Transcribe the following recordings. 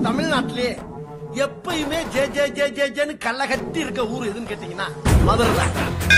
தமிழ்நாட்டிலே எப்பயுமே J J J J ஜேன்னு கல்ல கட்டி இருக்க ஊர் எதுன்னு கேட்டீங்கன்னா மதுரை தான்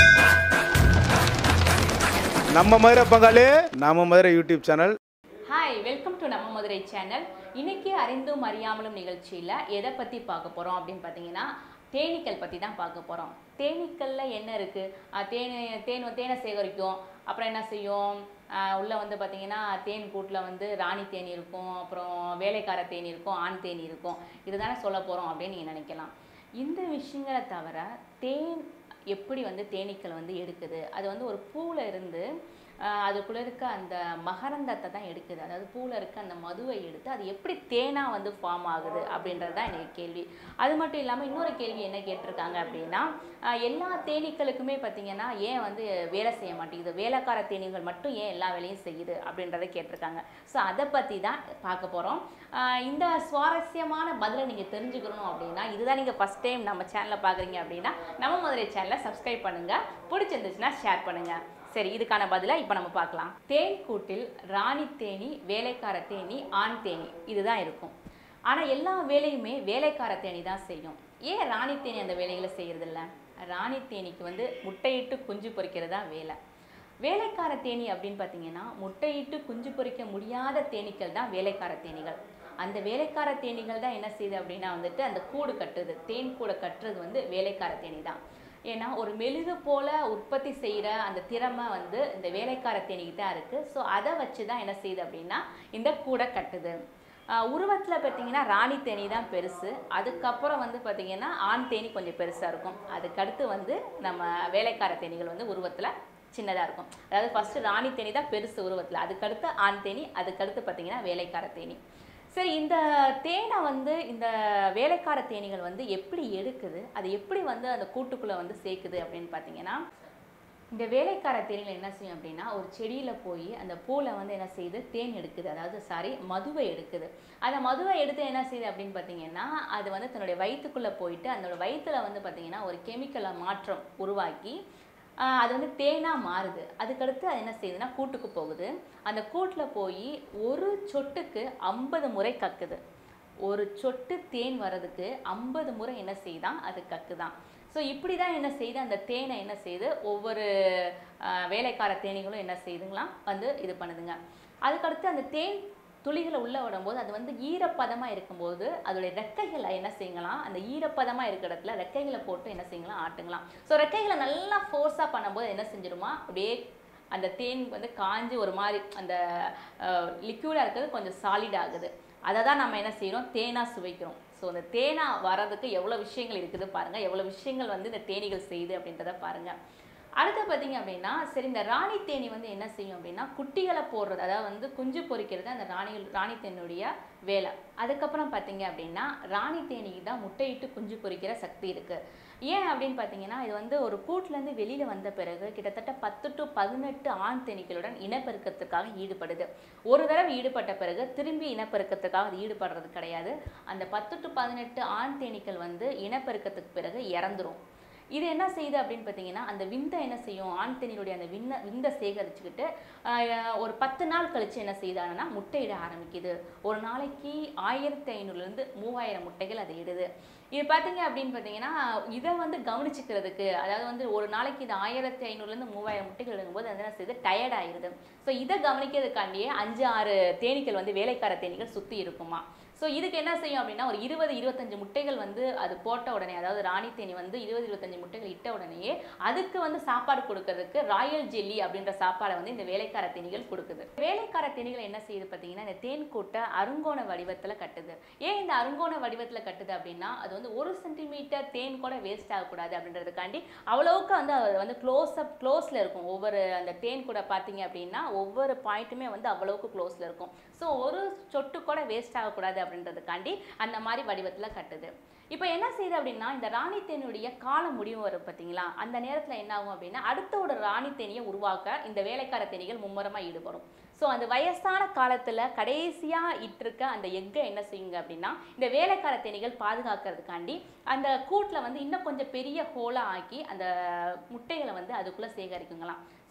நம்ம மதுரை பங்காளி நம்ம Madurai YouTube channel hi welcome to நம்ம மதுரை சேனல் இன்னைக்கு அறிந்தும் அறியாமலும் நிகழ்ச்சியில் எதை பற்றி பார்க்க போகிறோம் அப்படின்னு பார்த்தீங்கன்னா தேனீக்கள் பற்றி தான் பார்க்க போகிறோம் தேனீக்களில் என்ன இருக்குது தேன் தேன் வந்து- தேனை சேகரிக்கும் அப்புறம் என்ன செய்யும் ஆஹ் உள்ள வந்து பார்த்தீங்கன்னா தேன் கூட்டில் வந்து ராணி தேனி இருக்கும் அப்புறம் வேலைக்கார தேனி இருக்கும் ஆண் தேனி இருக்கும் இதுதானே சொல்ல போகிறோம் அப்படின்னு நீங்கள் நினைக்கலாம் இந்த விஷயங்களை தவிர தேன் எப்படி வந்து தேனீக்கள் வந்து எடுக்குது அது வந்து ஒரு பூவில் இருந்து ஆஹ் அதுக்குள்ள இருக்க அந்த மகரந்தத்தை தான் எடுக்குது அதாவது பூவில் இருக்க அந்த மதுவை எடுத்து அது எப்படி தேனாக வந்து ஃபார்ம் ஆகுது அப்படின்றது தான் எனக்கு கேள்வி அது மட்டும் இல்லாமல் இன்னொரு கேள்வி என்ன கேட்டிருக்காங்க அப்படின்னா ஆஹ் எல்லா தேனீக்களுக்குமே பார்த்தீங்கன்னா ஏன் வந்து வேலை செய்ய மாட்டேங்குது வேலைக்கார தேனீகள் மட்டும் ஏன் எல்லா வேலையும் செய்யுது அப்படின்றத கேட்டிருக்காங்க ஸோ அதை பற்றி தான் பார்க்க போகிறோம் இந்த சுவாரஸ்யமான பதிலை நீங்கள் தெரிஞ்சுக்கணும் அப்படின்னா இதுதான் நீங்கள் ஃபஸ்ட் டைம் நம்ம சேனலை பார்க்குறீங்க அப்படின்னா நம்ம மதுரை சேனலை சப்ஸ்கிரைப் பண்ணுங்கள் பிடிச்சிருந்துச்சுன்னா ஷேர் பண்ணுங்கள் சரி இதுக்கான பதிலை இப்போ நம்ம பார்க்கலாம் தேன் கூட்டில் ராணி தேனி வேலைக்கார தேனி ஆண் தேனி இதுதான் இருக்கும் ஆனால் எல்லா வேலையுமே வேலைக்கார தேனி தான் செய்யும் ஏன் ராணி தேனி அந்த வேலைகளை செய்யறதில்ல ராணி தேனிக்கு வந்து முட்டையிட்டு குஞ்சு பொரிக்கிறது தான் வேலை வேலைக்கார தேனி அப்படின்னு பார்த்தீங்கன்னா முட்டையிட்டு குஞ்சு பொரிக்க முடியாத தேனீக்கள் தான் வேலைக்கார தேனீகள் அந்த வேலைக்கார தேனீகள் தான் என்ன செய்யுது அப்படின்னா வந்துட்டு அந்த கூடு கட்டுது தேன் கூடை கட்டுறது வந்து வேலைக்கார தேனி தான் ஏன்னா ஒரு மெழுகு போல உற்பத்தி செய்கிற அந்த திறமை வந்து இந்த வேலைக்கார தேனிக்கு தான் இருக்குது ஸோ அதை வச்சு தான் என்ன செய்யுது அப்படின்னா இந்த கூடை கட்டுது உருவத்தில் பார்த்தீங்கன்னா ராணி தேனி தான் பெருசு அதுக்கப்புறம் வந்து பார்த்தீங்கன்னா ஆண் தேனி கொஞ்சம் பெருசாக இருக்கும் அதுக்கடுத்து வந்து நம்ம வேலைக்கார தேனிகள் வந்து உருவத்தில் சின்னதாக இருக்கும் அதாவது ஃபஸ்ட்டு ராணி தேனி தான் பெருசு உருவத்தில் அதுக்கடுத்து ஆண் தேனி அதுக்கடுத்து பார்த்தீங்கன்னா வேலைக்கார தேனி சரி இந்த தேனை வந்து இந்த வேலைக்கார தேனீகள் வந்து எப்படி எடுக்குது அது எப்படி வந்து அந்த கூட்டுக்குள்ளே வந்து சேர்க்குது அப்படின்னு பார்த்தீங்கன்னா இந்த வேலைக்கார தேனிகள் என்ன செய்யும் அப்படின்னா ஒரு செடியில் போய் அந்த பூவில் வந்து என்ன செய்யுது தேன் எடுக்குது அதாவது சாரி மதுவை எடுக்குது அந்த மதுவை எடுத்து என்ன செய்யுது அப்படின்னு பார்த்தீங்கன்னா அது வந்து தன்னுடைய வயிற்றுக்குள்ளே போயிட்டு அதனோட வயிற்றுல வந்து பார்த்தீங்கன்னா ஒரு கெமிக்கலை மாற்றம் உருவாக்கி ஆஹ் அது வந்து தேனாக மாறுது அதுக்கடுத்து அது என்ன செய்யுதுன்னா கூட்டுக்கு போகுது அந்த கூட்டில் போய் ஒரு சொட்டுக்கு ஐம்பது முறை கக்குது ஒரு சொட்டு தேன் வர்றதுக்கு ஐம்பது முறை என்ன செய்யுதான் அது கக்குதான் ஸோ இப்படி தான் என்ன செய்யுது அந்த தேனை என்ன செய்யுது ஒவ்வொரு ஆஹ் வேலைக்கார தேனீகளும் என்ன செய்யுதுங்களாம் வந்து இது பண்ணுதுங்க அதுக்கடுத்து அந்த தேன் துளிகளை உள்ளே விடும்போது அது வந்து ஈரப்பதமாக இருக்கும்போது அதோடைய ரெக்கைகளை என்ன செய்யலாம் அந்த ஈரப்பதமாக இருக்கிற இடத்துல ரெக்கைகளை போட்டு என்ன செய்யலாம் ஆட்டுங்களாம் ஸோ ரெக்கைகளை நல்லா ஃபோர்ஸாக பண்ணும்போது என்ன செஞ்சிருமா அப்படியே அந்த தேன் வந்து காஞ்சு ஒரு மாதிரி அந்த லிக்யூடாக இருக்கிறது கொஞ்சம் சாலிட் ஆகுது அதை தான் நம்ம என்ன செய்கிறோம் தேனாக சுவைக்கிறோம் ஸோ அந்த தேனாக வர்றதுக்கு எவ்வளோ விஷயங்கள் இருக்குது பாருங்கள் எவ்வளோ விஷயங்கள் வந்து இந்த தேனீகள் செய்யுது அப்படின்றத பாருங்கள் அடுத்து பார்த்தீங்க அப்படின்னா சரி இந்த ராணி தேனி வந்து என்ன செய்யும் அப்படின்னா குட்டிகளை போடுறது அதாவது வந்து குஞ்சு பொரிக்கிறது அந்த ராணி ராணி தேனுடைய வேலை அதுக்கப்புறம் பார்த்தீங்க அப்படின்னா ராணி தேனிக்கு தான் முட்டையிட்டு குஞ்சு பொரிக்கிற சக்தி இருக்குது ஏன் அப்படின்னு பார்த்தீங்கன்னா இது வந்து ஒரு கூட்டிலேருந்து வெளியில் வந்த பிறகு கிட்டத்தட்ட பத்து டு பதினெட்டு ஆண் தேனீக்களுடன் இனப்பெருக்கத்துக்காக ஈடுபடுது ஒரு தடவை ஈடுபட்ட பிறகு திரும்பி இனப்பெருக்கத்துக்காக அது ஈடுபடுறது கிடையாது அந்த பத்து டு பதினெட்டு ஆண் தேனீக்கள் வந்து இனப்பெருக்கத்துக்கு பிறகு இறந்துரும் இது என்ன செய்யுது அப்படின்னு பார்த்தீங்கன்னா அந்த விந்தை என்ன செய்யும் ஆண் தேனியுடைய அந்த விண்ண விந்தை சேகரிச்சுக்கிட்டு ஆஹ், ஒரு பத்து நாள் கழிச்சு என்ன செய்யுதாங்கன்னா முட்டையிட ஆரம்பிக்குது ஒரு நாளைக்கு ஆயிரத்தி ஐநூறுலேருந்து மூவாயிரம் முட்டைகள் அது இடுது இது பார்த்தீங்க அப்படின்னு பார்த்தீங்கன்னா இதை வந்து கவனிச்சுக்கிறதுக்கு அதாவது வந்து ஒரு நாளைக்கு இது ஆயிரத்தி ஐநூறுலேருந்து மூவாயிரம் முட்டைகள் இடுங்கும்போது அது என்ன செய்யுது டயர்ட் ஆயிடுது ஸோ இதை கவனிக்கிறதுக்காண்டியே அஞ்சு ஆறு தேனீக்கள் வந்து வேலைக்கார தேனீக்கள் சுற்றி இருக்குமா ஸோ இதுக்கு என்ன செய்யும் அப்படின்னா ஒரு இருபது இருபத்தஞ்சு முட்டைகள் வந்து அது போட்ட உடனே அதாவது ராணி தேனி வந்து இருபது இருபத்தஞ்சு முட்டைகள் இட்ட உடனேயே அதுக்கு வந்து சாப்பாடு கொடுக்கறதுக்கு ராயல் ஜெல்லி அப்படின்ற சாப்பாடை வந்து இந்த வேலைக்கார தேனிகள் கொடுக்குது வேலைக்கார தேனிகள் என்ன செய்யுது பார்த்தீங்கன்னா இந்த தேன் கூட்டை அருங்கோண வடிவத்தில் கட்டுது ஏன் இந்த அருங்கோண வடிவத்தில் கட்டுது அப்படின்னா அது வந்து ஒரு சென்டிமீட்டர் தேன் கூட வேஸ்ட் ஆகக்கூடாது அப்படின்றதுக்காண்டி அவ்வளவுக்கு வந்து அது வந்து க்ளோஸ் அப் க்ளோஸில் இருக்கும் ஒவ்வொரு அந்த தேன் கூட பார்த்தீங்க அப்படின்னா ஒவ்வொரு பாயிண்ட்டுமே வந்து அவ்வளவுக்கு க்ளோஸில் இருக்கும் ஸோ ஒரு சொட்டு கூட வேஸ்ட் ஆகக்கூடாது அப்படின்றதுக்காண்டி அந்த மாதிரி வடிவத்தில் கட்டுது இப்போ என்ன செய்யுது அப்படின்னா இந்த ராணி தேனியுடைய கால முடிவு வரும் பார்த்தீங்களா அந்த நேரத்தில் என்ன ஆகும் அப்படின்னா அடுத்த ஒரு ராணி தேனியை உருவாக்க இந்த வேலைக்கார தேனிகள் மும்முரமாக ஈடுபடும் ஸோ அந்த வயசான காலத்தில் கடைசியாக இட்டிருக்க அந்த எக்கை என்ன செய்யுங்க அப்படின்னா இந்த வேலைக்கார தேனிகள் பாதுகாக்கிறதுக்காண்டி அந்த கூட்டில் வந்து இன்னும் கொஞ்சம் பெரிய ஹோலாக ஆக்கி அந்த முட்டைகளை வந்து அதுக்குள்ளே சேகரிக்குங்களாம்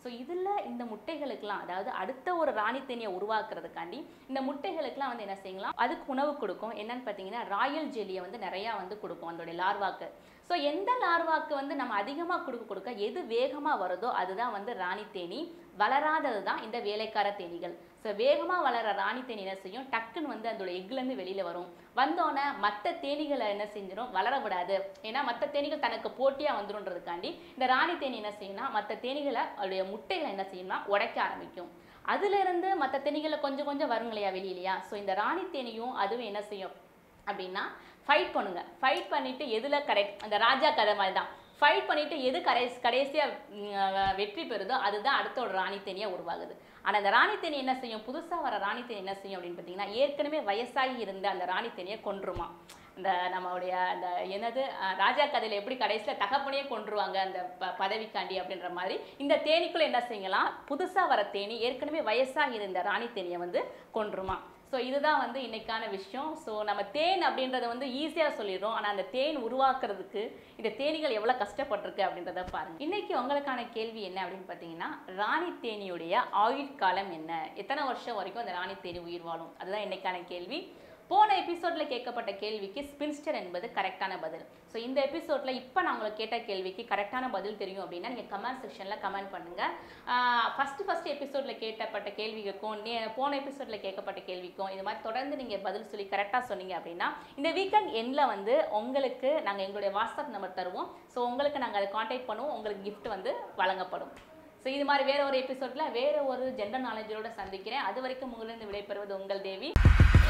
ஸோ இதில் இந்த முட்டைகளுக்கெல்லாம் அதாவது அடுத்த ஒரு ராணி தேனியை உருவாக்குறதுக்காண்டி இந்த முட்டைகளுக்கெல்லாம் வந்து என்ன செய்யலாம் அதுக்கு உணவு கொடுக்கும் என்னன்னு பார்த்தீங்கன்னா ராயல் ஜெல்லியை வந்து நிறையா வந்து கொடுக்கும் அதோடைய லார்வாக்கு ஸோ எந்த லார்வாக்கு வந்து நம்ம அதிகமாக கொடுக்க கொடுக்க எது வேகமாக வருதோ அதுதான் வந்து ராணி தேனி வளராதது தான் இந்த வேலைக்கார தேனீகள் ஸோ வேகமாக வளர ராணி தேனி என்ன செய்யும் டக்குன்னு வந்து அதோட எக்குலேருந்து வெளியில் வரும் வந்தோடனே மற்ற தேனீகளை என்ன செஞ்சிடும் வளர விடாது ஏன்னா மற்ற தேனீகள் தனக்கு போட்டியாக வந்துருன்றதுக்காண்டி இந்த ராணி தேனி என்ன செய்யும்னா மற்ற தேனீகளை அதோடைய முட்டைகளை என்ன செய்யும்னா உடைக்க ஆரம்பிக்கும் அதிலிருந்து மற்ற தேனீகளை கொஞ்சம் கொஞ்சம் வரும் இல்லையா வெளியிலையா ஸோ இந்த ராணி தேனியும் அதுவும் என்ன செய்யும் அப்படின்னா ஃபைட் பண்ணுங்க ஃபைட் பண்ணிட்டு எதில் கரெக்ட் அந்த ராஜா கதை மாதிரி தான் ஃபைட் பண்ணிட்டு எது கடைசி கடைசியாக வெற்றி பெறுதோ அதுதான் அடுத்த ஒரு ராணி தேனியாக உருவாகுது ஆனால் அந்த ராணி தேனி என்ன செய்யும் புதுசாக வர ராணி தேனி என்ன செய்யும் அப்படின்னு பார்த்தீங்கன்னா ஏற்கனவே வயசாகி இருந்த அந்த ராணி தேனியை கொன்றுமா இந்த நம்மளுடைய அந்த என்னது அஹ், ராஜா கதையில் எப்படி கடைசியில் தகப்பனையே கொன்றுவாங்க அந்த ப பதவிக்காண்டி அப்படின்ற மாதிரி இந்த தேனீக்குள்ள என்ன செய்யலாம் புதுசாக வர தேனி ஏற்கனவே வயசாகி இருந்த ராணி தேனியை வந்து கொன்றுமா ஸோ இதுதான் வந்து இன்னைக்கான விஷயம் ஸோ நம்ம தேன் அப்படின்றத வந்து ஈஸியாக சொல்லிடுறோம் ஆனால் அந்த தேன் உருவாக்குறதுக்கு இந்த தேனீகள் எவ்வளோ கஷ்டப்பட்டிருக்கு அப்படின்றத பாருங்க இன்னைக்கு உங்களுக்கான கேள்வி என்ன அப்படின்னு பார்த்தீங்கன்னா ராணி தேனியுடைய ஆயுட்காலம் என்ன எத்தனை வருஷம் வரைக்கும் அந்த ராணி தேனி உயிர் வாழும் அதுதான் இன்னைக்கான கேள்வி போன எபிசோட்ல கேட்கப்பட்ட கேள்விக்கு ஸ்பின்ஸ்டர் என்பது கரெக்டான பதில் ஸோ இந்த எபிசோட்ல இப்போ நான் உங்களுக்கு கேட்ட கேள்விக்கு கரெக்டான பதில் தெரியும் அப்படின்னா நீங்கள் கமெண்ட் செக்ஷன்ல கமெண்ட் பண்ணுங்க ஃபர்ஸ்ட் ஃபர்ஸ்ட் எபிசோட்ல கேட்டப்பட்ட கேள்விக்கும் நே- போன எபிசோட்ல கேட்கப்பட்ட கேள்விக்கும் இது மாதிரி தொடர்ந்து நீங்க பதில் சொல்லி கரெக்டாக சொன்னீங்க அப்படின்னா இந்த வீக்கெண்ட் எண்ணில் வந்து உங்களுக்கு நாங்கள் எங்களுடைய வாட்ஸ்அப் நம்பர் தருவோம் ஸோ உங்களுக்கு நாங்கள் அதை காண்டாக்ட் பண்ணுவோம் உங்களுக்கு gift வந்து வழங்கப்படும் ஸோ இது மாதிரி வேற ஒரு எபிசோட்ல வேற ஒரு ஜெண்டர் நாலேஜோட சந்திக்கிறேன் அது வரைக்கும் உங்களிருந்து விடைபெறுவது உங்கள் தேவி